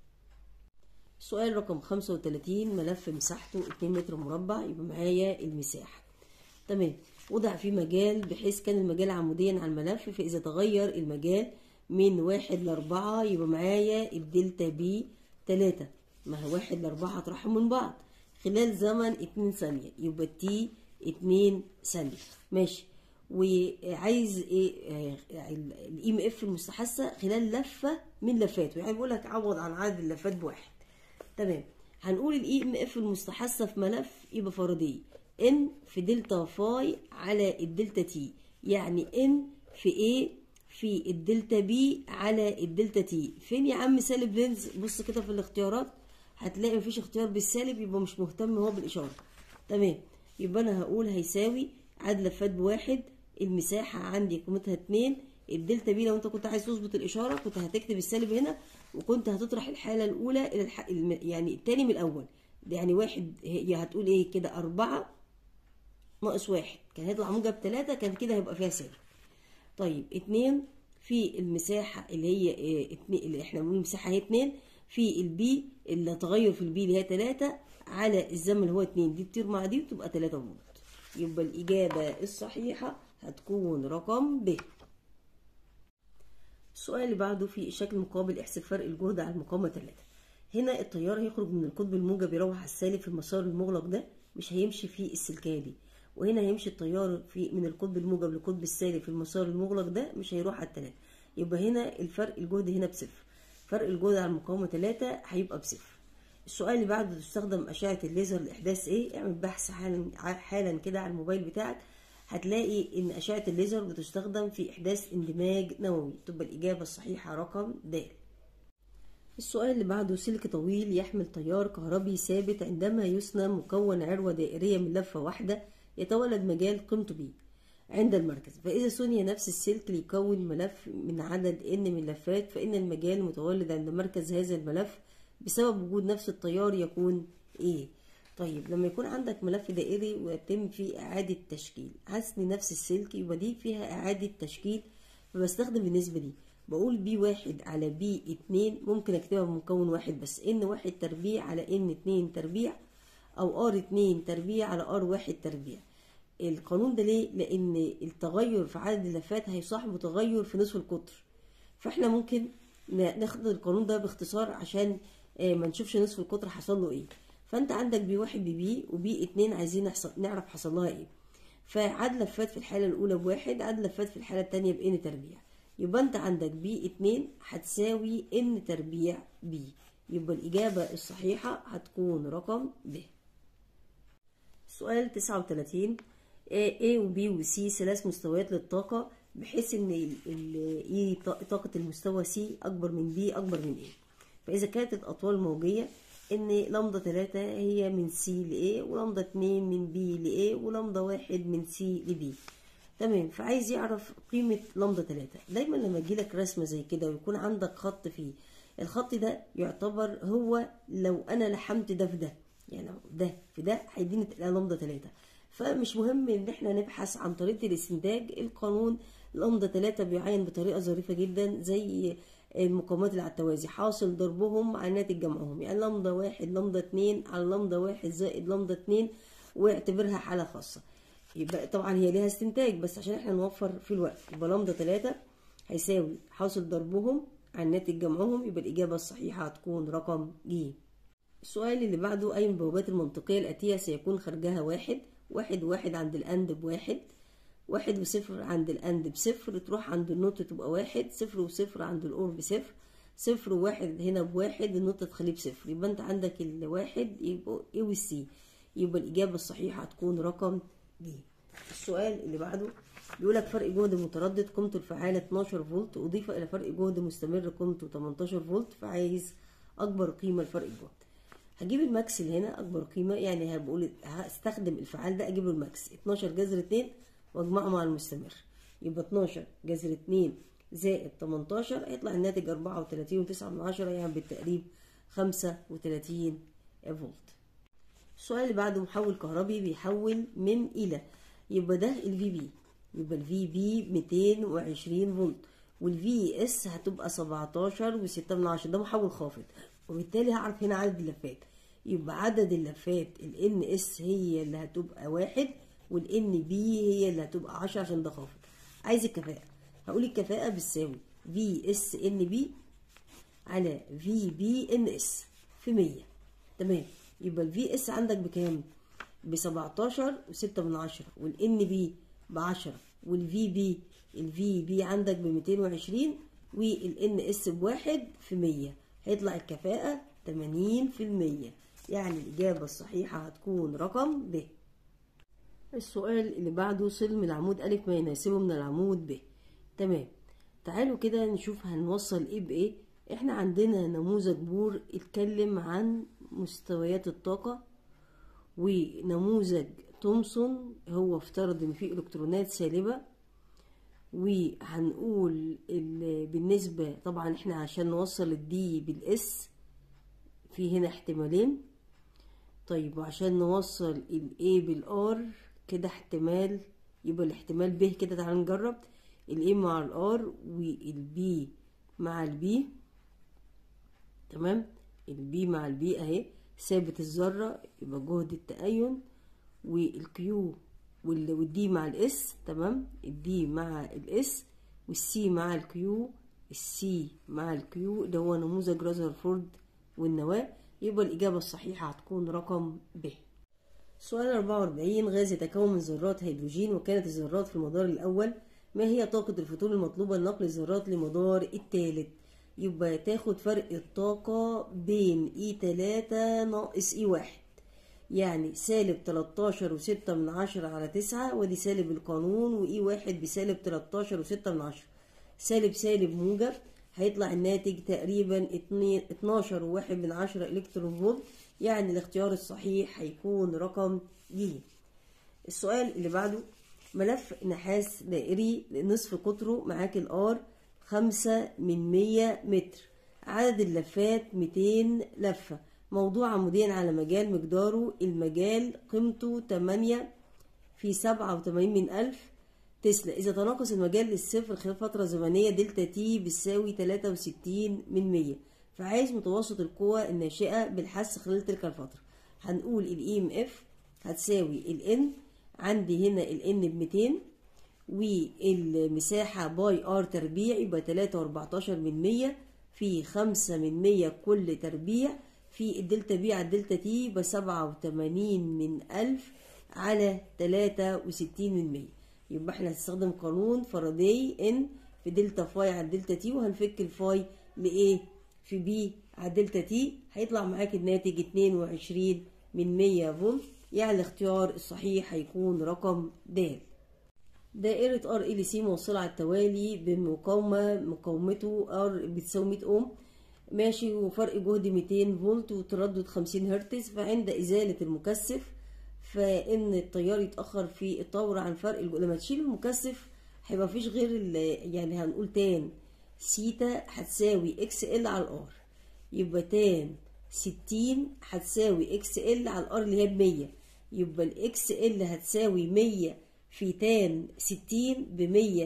سؤال رقم 35 ملف مساحته 2 متر مربع يبقى معايا المساحة تمام وضع فيه مجال بحيث كان المجال عموديا على الملف فإذا تغير المجال من واحد لأربعة يبقى معايا الدلتا بي تلاتة ما هو واحد لأربعة هطرحهم من بعض خلال زمن اتنين ثانية يبقى تي اتنين ثانية ماشي وعايز ايه الاي ام اف المستحثة خلال لفة من لفاته يعني بيقول لك عوض عن عدد اللفات بواحد تمام هنقول الاي ام اف المستحثة في ملف يبقى فردية ان في دلتا فاي على الدلتا تي يعني ان في ايه في الدلتا بي على الدلتا تي فين يا عم سالب لينز بص كده في الاختيارات هتلاقي مفيش اختيار بالسالب يبقى مش مهتم هو بالاشاره تمام يبقى انا هقول هيساوي عدد لفات بواحد المساحه عندي قيمتها اتنين الدلتا بي لو انت كنت عايز تظبط الاشاره كنت هتكتب السالب هنا وكنت هتطرح الحاله الاولى الى الح... الم- يعني التاني من الاول يعني واحد هي هتقول ايه كده أربعة ناقص واحد كان هيطلع موجب تلاتة كان كده هيبقى فيها سالب طيب اتنين في المساحة اللي هي اه اتنين اللي احنا بنقول المساحة هي اتنين في البي اللي تغير في البي اللي هي تلاتة على الزمن اللي هو اتنين دي تطير مع دي وتبقى تلاتة فولت يبقى الإجابة الصحيحة هتكون رقم ب السؤال اللي بعده في الشكل المقابل احسب فرق الجهد على المقاومة 3 هنا التيار هيخرج من القطب الموجب يروح على السالب في المسار المغلق ده مش هيمشي في السلكية دي وهنا هيمشي التيار في من القطب الموجب للقطب السالب في المسار المغلق ده مش هيروح على التلاتة يبقى هنا الفرق الجهد هنا بصفر فرق الجهد على المقاومة 3 هيبقى بصفر السؤال اللي بعده تستخدم أشعة الليزر لإحداث إيه؟ اعمل بحث حالا حالا كده على الموبايل بتاعك هتلاقي إن أشعة الليزر بتستخدم في إحداث اندماج نووي تبقى الإجابة الصحيحة رقم د السؤال اللي بعده سلك طويل يحمل تيار كهربي ثابت عندما يثنى مكون عروة دائرية من لفة واحدة يتولد مجال قيمته بي عند المركز فإذا ثني نفس السلك ليكون ملف من عدد n من لفات فإن المجال المتولد عند مركز هذا الملف بسبب وجود نفس التيار يكون ايه طيب لما يكون عندك ملف دائري ويتم فيه إعادة تشكيل هثني نفس السلك يبقى دي فيها إعادة تشكيل فبستخدم النسبة دي بقول بي واحد على بي اتنين ممكن اكتبها بمكون واحد بس ان واحد تربيع على ان اتنين تربيع او ار اتنين تربيع على ار واحد تربيع القانون ده ليه لان التغير في عدد اللفات هيصاحبه تغير في نصف القطر فاحنا ممكن ناخد القانون ده باختصار عشان ما نشوفش نصف القطر حصل له ايه فانت عندك بي واحد ببي وبي اتنين عايزين نعرف حصل لها ايه فعدد لفات في الحالة الأولى بواحد عدد لفات في الحالة التانية بإن تربيع يبقى أنت عندك بي اتنين هتساوي إن تربيع بي يبقى الإجابة الصحيحة هتكون رقم ب سؤال تسعة وتلاتين A و B و C ثلاث مستويات للطاقة بحيث إن ال ال E طاقة المستوى C أكبر من B أكبر من A فإذا كانت الأطوال موجية ان لمضة تلاتة هي من سي ل A ولمضة اتنين من بي ل A ولمضة واحد من سي ل B تمام فعايز يعرف قيمة لمضة تلاتة دايما لما يجيلك رسمة زي كده ويكون عندك خط فيه الخط ده يعتبر هو لو انا لحمت ده في ده يعني ده في ده هيديني لمضة تلاتة فمش مهم ان احنا نبحث عن طريقة الاستنتاج القانون لمضة تلاتة بيعين بطريقة ظريفة جدا زي المقاومات اللي على التوازي حاصل ضربهم على ناتج جمعهم يعني لمضة واحد لمضة اتنين على لمضة واحد زائد لمضة اتنين واعتبرها حالة خاصة يبقى طبعا هي ليها استنتاج بس عشان احنا نوفر في الوقت يبقى لمضة تلاتة هيساوي حاصل ضربهم على ناتج جمعهم يبقى الإجابة الصحيحة هتكون رقم ج السؤال اللي بعده أي من البوابات المنطقية الآتية سيكون خارجها واحد واحد واحد عند الأند بواحد واحد وصفر عند الأند بصفر تروح عند النوت تبقى واحد صفر وصفر عند الأور بصفر صفر وواحد هنا بواحد النوت تخليه بصفر يبقى أنت عندك الواحد يبقى إيه والسي يبقى الإجابة الصحيحة هتكون رقم دي السؤال اللي بعده بيقول لك فرق جهد متردد قيمته الفعالة 12 فولت أضيف إلى فرق جهد مستمر قيمته 18 فولت فعايز أكبر قيمة لفرق الجهد هجيب الماكس اللي هنا أكبر قيمة يعني هبقول هستخدم الفعال ده أجيب له الماكس 12 جذر 2 واجمعه مع المستمر يبقى 12 جذر 2 زائد 18 هيطلع الناتج 34 و9 من عشرة يعني بالتقريب 35 فولت السؤال اللي بعده محول كهربي بيحول من إلى يبقى ده الفي بي يبقى الفي بي 220 فولت والفي اس هتبقى 17 و6 من عشرة ده محول خافض وبالتالي هعرف هنا عدد اللفات يبقى عدد اللفات ال ان اس هي اللي هتبقى واحد والان بي هي اللي هتبقى 10 عشان ده خافض عايز الكفاءة هقول الكفاءة بتساوي في اس ان بي على في بي ان اس في 100 تمام يبقى الفي اس عندك بكام ب 17 و6 من عشرة والان بي ب 10 والفي بي الفي بي عندك ب 220 والان اس بواحد في 100 هيطلع الكفاءة 80% يعني الإجابة الصحيحة هتكون رقم ب السؤال اللي بعده صل من العمود ألف ما يناسبه من العمود ب تمام تعالوا كده نشوف هنوصل ايه بايه احنا عندنا نموذج بور اتكلم عن مستويات الطاقة ونموذج تومسون هو افترض ان فيه الكترونات سالبة وهنقول بالنسبة طبعا احنا عشان نوصل الدي بالاس في هنا احتمالين طيب وعشان نوصل الاي بالار كده احتمال يبقى الاحتمال ب كده تعالى نجرب الاي مع الار والبي مع البي تمام البي مع البي اهي ثابت الذرة يبقى جهد التأين والكيو والدي مع الاس تمام الدي مع الاس والسي مع الكيو السي مع الكيو اللي هو نموذج رازرفورد والنواة يبقى الإجابة الصحيحة هتكون رقم ب سؤال 44 غاز يتكون من ذرات هيدروجين وكانت الذرات في المدار الأول ما هي طاقة الفوتون المطلوبة لنقل الذرات لمدار الثالث يبقى تاخد فرق الطاقة بين اي 3 ناقص اي 1 يعني سالب 13 وستة من عشرة على تسعة ودي سالب القانون واي واحد بسالب 13 وستة من عشرة سالب سالب موجب هيطلع الناتج تقريبا 12 وواحد من عشرة الكترون فولت يعني الاختيار الصحيح هيكون رقم ج السؤال اللي بعده ملف نحاس دائري نصف قطره معاك الار خمسة من مية متر عدد اللفات ميتين لفة موضوع عموديا على مجال مقداره المجال قيمته تمانية في سبعة وتمانين من ألف تسلا إذا تناقص المجال للصفر خلال فترة زمنية دلتا تي بتساوي تلاتة وستين من مية فعايز متوسط القوة الناشئة بالحث خلال تلك الفترة هنقول ال EMF هتساوي ال N عندي هنا ال N بميتين والمساحة باي ار تربيع يبقى تلاتة واربعتاشر من مية في خمسة من مية كل تربيع في الدلتا بي على الدلتا تي يبقى سبعة وتمانين من ألف على تلاتة وستين من مية يبقى احنا هنستخدم قانون فاراداي ان في دلتا فاي على الدلتا تي وهنفك الفاي لايه في بي على الدلتا تي هيطلع معاك الناتج اتنين وعشرين من مية فولت يعني الاختيار الصحيح هيكون رقم د دائرة ار ال سي موصلة على التوالي بمقاومة مقاومته ار بتساوي 100 اوم ماشي وفرق جهد 200 فولت وتردد 50 هرتز فعند إزالة المكثف فإن التيار يتأخر في الطور عن فرق الجهد لما تشيل المكثف هيبقى مفيش غير يعني هنقول تان سيتا هتساوي اكس ال على الار يبقى تان 60 هتساوي اكس ال على الار اللي هي ب 100 يبقى الاكس ال هتساوي 100 في تان 60 ب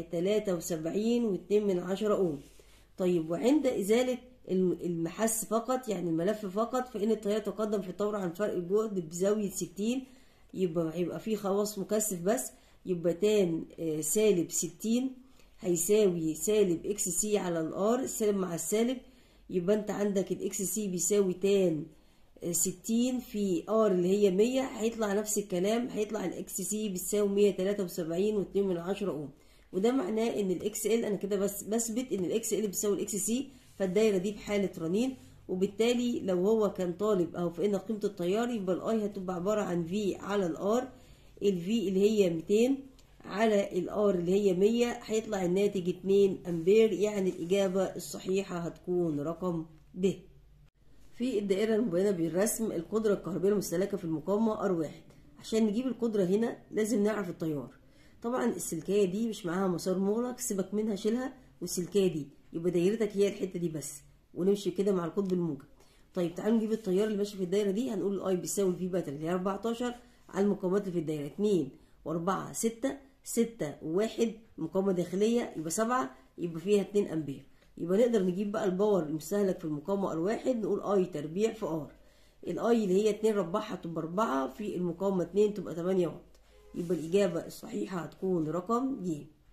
173 واتنين من عشرة اوم طيب وعند ازالة المحس فقط يعني الملف فقط فإن التيار يتقدم في الطور عن فرق الجهد بزاوية 60 يبقى هيبقى فيه خواص مكثف بس يبقى تان سالب 60 هيساوي سالب اكس سي على الار السالب مع السالب يبقى انت عندك الاكس سي بيساوي تان 60 في ار اللي هي 100 هيطلع نفس الكلام هيطلع الاكس سي بتساوي 173 و2 من 10 اوم وده معناه ان الاكس ال انا كده بس بثبت ان الاكس ال بتساوي الاكس سي فالدايره دي بحاله رنين وبالتالي لو هو كان طالب او فإن قيمه التيار يبقى الاي هتبقى عباره عن في على الار الفي اللي هي 200 على الار اللي هي 100 هيطلع الناتج 2 امبير يعني الاجابه الصحيحه هتكون رقم ب في الدائرة المبينة بالرسم القدرة الكهربية المستهلكة في المقاومة R1 عشان نجيب القدرة هنا لازم نعرف التيار طبعا السلكية دي مش معاها مسار مغلق سيبك منها شيلها والسلكية دي يبقى دايرتك هي الحتة دي بس ونمشي كده مع القطب الموجب طيب تعالوا نجيب التيار اللي ماشي في الدايرة دي هنقول الاي بيساوي الفي باتر اللي هي 14 على المقاومات اللي في الدايرة 2 و4 6 6 و1 مقاومة داخلية يبقى 7 يبقى فيها 2 امبير يبقى نقدر نجيب بقى الباور المستهلك في المقاومة ار واحد نقول اي تربيع في ار الاي اللي هي 2 ربعها تبقى 4 في المقاومة 2 تبقى 8 واط يبقى الإجابة الصحيحة هتكون رقم ج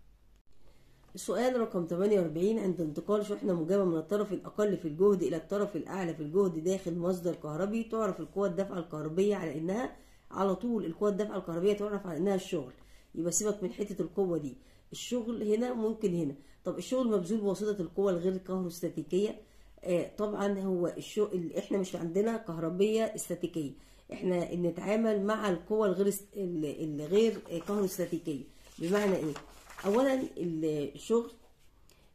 السؤال رقم 48 عند انتقال شحنة موجبة من الطرف الأقل في الجهد إلى الطرف الأعلى في الجهد داخل مصدر كهربي تعرف القوة الدفع الكهربية على إنها على طول القوة الدفع الكهربية تعرف على إنها الشغل يبقى سيبك من حتة القوة دي الشغل هنا ممكن هنا طب الشغل مبذول بواسطة القوة الغير الكهروستاتيكية آه طبعا هو الشغل احنا مش عندنا كهربية استاتيكية احنا نتعامل مع القوة الغير الغير كهروستاتيكية بمعنى ايه اولا الشغل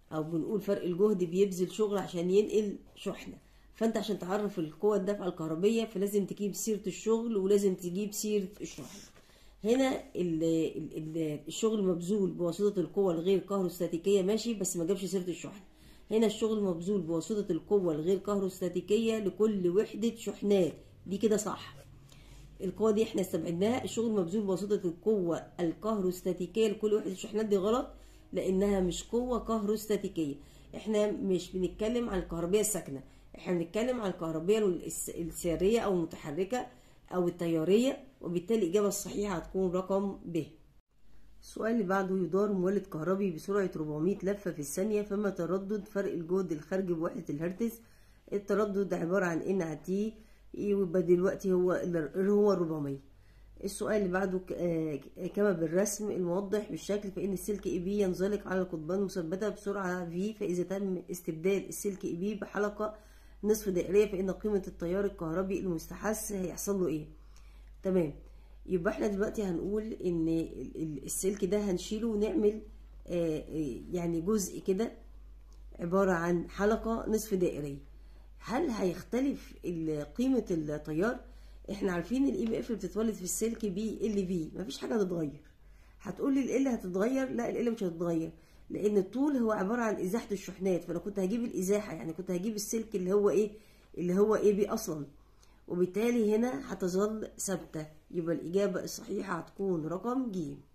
او بنقول فرق الجهد بيبذل شغل عشان ينقل شحنه فانت عشان تعرف القوة الدفعة الكهربية فلازم تجيب سيرة الشغل ولازم تجيب سيرة الشحنة هنا ال ال الشغل مبذول بواسطة القوة الغير كهروستاتيكية ماشي بس ما جابش سيرة الشحنة هنا الشغل مبذول بواسطة القوة الغير كهروستاتيكية لكل وحدة شحنات دي كده صح القوة دي احنا استبعدناها الشغل مبذول بواسطة القوة الكهروستاتيكية لكل وحدة شحنات دي غلط لأنها مش قوة كهروستاتيكية احنا مش بنتكلم عن الكهربية الساكنة احنا بنتكلم عن الكهربية السارية أو المتحركة أو التيارية وبالتالي الإجابة الصحيحة هتكون رقم ب السؤال اللي بعده يدار مولد كهربي بسرعة 400 لفة في الثانية فما تردد فرق الجهد الخارجي بوحدة الهرتز التردد عبارة عن ان على تي يبقى دلوقتي هو هو 400 السؤال اللي بعده كما بالرسم الموضح بالشكل فإن السلك اي بي ينزلق على القضبان المثبتة بسرعة في فإذا تم استبدال السلك اي بي بحلقة نصف دائرية فإن قيمة التيار الكهربي المستحث هيحصل له ايه تمام يبقى احنا دلوقتي هنقول ان السلك ده هنشيله ونعمل يعني جزء كده عبارة عن حلقة نصف دائرية هل هيختلف قيمة التيار احنا عارفين الاي بي اف بتتولد في السلك بي ال في مفيش حاجة هتتغير هتقول لي ال هتتغير لا ال مش هتتغير لان الطول هو عبارة عن ازاحة الشحنات فانا كنت هجيب الازاحة يعني كنت هجيب السلك اللي هو ايه اللي هو ايه بي اصلا وبالتالي هنا هتظل ثابتة يبقى الإجابة الصحيحة هتكون رقم ج